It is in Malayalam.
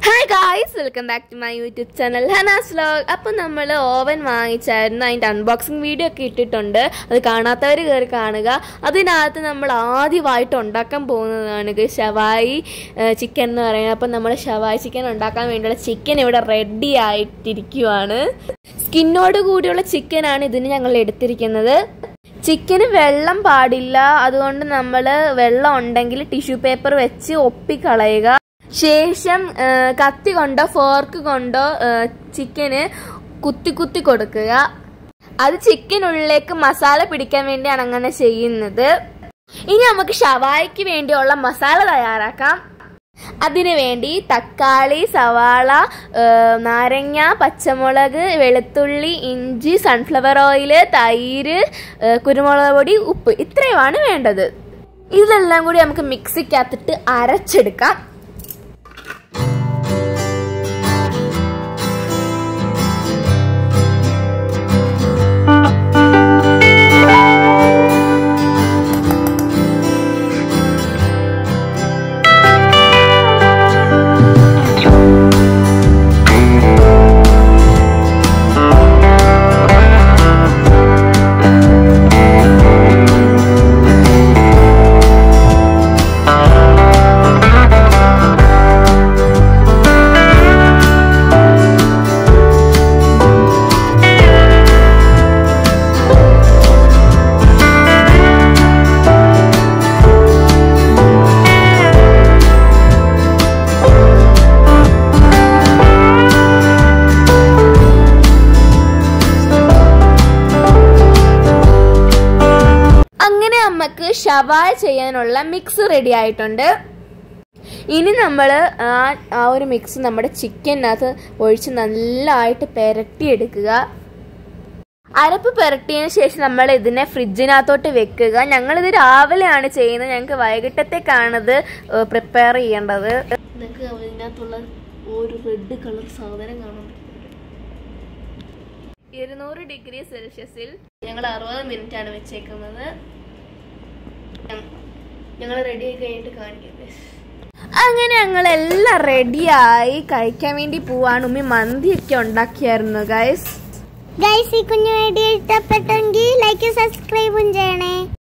hi guys welcome back to my YouTube channel Hanas vlog അപ്പം നമ്മൾ ഓവൻ വാങ്ങിച്ചായിരുന്നു അതിൻ്റെ അൺബോക്സിങ് വീഡിയോ ഒക്കെ ഇട്ടിട്ടുണ്ട് അത് കാണാത്തവർ കയറി കാണുക അതിനകത്ത് നമ്മൾ ആദ്യമായിട്ട് ഉണ്ടാക്കാൻ പോകുന്നതാണ് ഇത് ഷവായി ചിക്കൻ എന്ന് പറയുന്നത് അപ്പം നമ്മൾ ഷവായി ചിക്കൻ ഉണ്ടാക്കാൻ വേണ്ടിയുള്ള ചിക്കൻ ഇവിടെ റെഡി ആയിട്ടിരിക്കുവാണ് സ്കിന്നോട് കൂടിയുള്ള ചിക്കനാണ് ഇതിന് ഞങ്ങൾ എടുത്തിരിക്കുന്നത് ചിക്കന് വെള്ളം പാടില്ല അതുകൊണ്ട് നമ്മൾ വെള്ളം ഉണ്ടെങ്കിൽ ടിഷ്യൂ പേപ്പർ വെച്ച് ഒപ്പിക്കളയുക ശേഷം ആ, കത്തി കൊണ്ടോ ഫോർക്ക് കൊണ്ടോ ആ, ചിക്കന് കുത്തി കുത്തി കൊടുക്കുക അത് ചിക്കനുള്ളിലേക്ക് മസാല പിടിക്കാൻ വേണ്ടിയാണ് അങ്ങനെ ചെയ്യുന്നത് ഇനി നമുക്ക് ഷവായിക്ക് വേണ്ടിയുള്ള മസാല തയ്യാറാക്കാം അതിനു വേണ്ടി തക്കാളി സവാള ആ, നാരങ്ങ പച്ചമുളക് വെളുത്തുള്ളി ഇഞ്ചി സൺഫ്ലവർ ഓയിൽ തൈര് ആ, കുരുമുളക് പൊടി ഉപ്പ് ഇത്രയുമാണ് വേണ്ടത് ഇതെല്ലാം കൂടി നമുക്ക് മിക്സിക്കകത്തിട്ട് അരച്ചെടുക്കാം അങ്ങനെ നമുക്ക് ഷവായ ചെയ്യാനുള്ള മിക്സ് റെഡി ആയിട്ടുണ്ട് ഇനി നമ്മൾ ആ ആ ഒരു മിക്സ് നമ്മുടെ ചിക്കനകത്ത് ഒഴിച്ച് നല്ലതായിട്ട് പെരട്ടിയെടുക്കുക അരപ്പ് പെരട്ടിയതിന് ശേഷം നമ്മൾ ഇതിനെ ഫ്രിഡ്ജിനകത്തോട്ട് വെക്കുക ഞങ്ങളിത് രാവിലെയാണ് ചെയ്യുന്നത് ഞങ്ങൾക്ക് വൈകിട്ടത്തേക്കാണിത് പ്രിപ്പയർ ചെയ്യേണ്ടത് നിങ്ങൾക്ക് ഇതിനകത്തുള്ള ഒരു റെഡ് കളർ സാധനം കാണാൻ ഇരുന്നൂറ് ഡിഗ്രി സെൽഷ്യസിൽ ഞങ്ങൾ അറുപത് മിനിറ്റ് ആണ് വെച്ചേക്കുന്നത് ഞങ്ങൾ റെഡി ആയി കഴിഞ്ഞിട്ട് കാണിക്കാം അങ്ങനെ ഞങ്ങൾ എല്ലാം റെഡിയായി കഴിക്കാൻ വേണ്ടി പോവാണ് ഉമ്മി മന്തിയൊക്കെ ഉണ്ടാക്കിയായിരുന്നു ഗൈസ് ഗൈസ് ഈ കുഞ്ഞു വീഡിയോ ഇഷ്ടപ്പെട്ടെങ്കിൽ ലൈക്ക് സബ്സ്ക്രൈബും ചെയ്യണേ